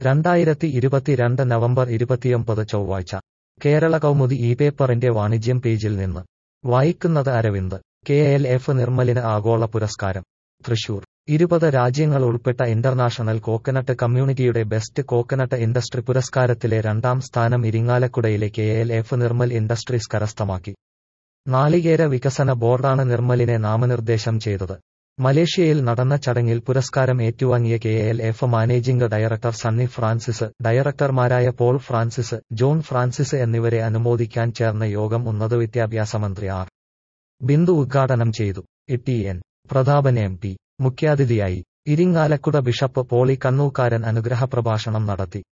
രണ്ടായിരത്തി ഇരുപത്തിരണ്ട് നവംബർ ഇരുപത്തിയൊമ്പത് ചൊവ്വാഴ്ച കേരള കൗമുദി ഈ പേപ്പറിന്റെ വാണിജ്യം പേജിൽ നിന്ന് വായിക്കുന്നത് അരവിന്ദ് കെ എൽ എഫ് നിർമ്മലിന് ആഗോള പുരസ്കാരം തൃശൂർ ഇരുപത് രാജ്യങ്ങൾ ഉൾപ്പെട്ട ഇന്റർനാഷണൽ കോക്കനട്ട് കമ്മ്യൂണിറ്റിയുടെ ബെസ്റ്റ് കോക്കനട്ട് ഇൻഡസ്ട്രി പുരസ്കാരത്തിലെ രണ്ടാം സ്ഥാനം ഇരിങ്ങാലക്കുടയിലെ K L F Nirmal industries കരസ്ഥമാക്കി നാളികേര വികസന ബോർഡാണ് നിർമ്മലിനെ നാമനിർദ്ദേശം ചെയ്തത് മലേഷ്യയിൽ നടന്ന ചടങ്ങിൽ പുരസ്കാരം ഏറ്റുവാങ്ങിയ K L F managing director Sunny Francis ഡയറക്ടർമാരായ പോൾ ഫ്രാൻസിസ് ജോൺ ഫ്രാൻസിസ് എന്നിവരെ അനുമോദിക്കാൻ ചേർന്ന യോഗം ഉന്നതവിദ്യാഭ്യാസ മന്ത്രി ആർ ബിന്ദു ഉദ്ഘാടനം ചെയ്തു T N Prathapan M P മുഖ്യാതിഥിയായി ഇരിങ്ങാലക്കുട ബിഷപ്പ് പോളി കണ്ണൂക്കാരൻ അനുഗ്രഹ പ്രഭാഷണം നടത്തി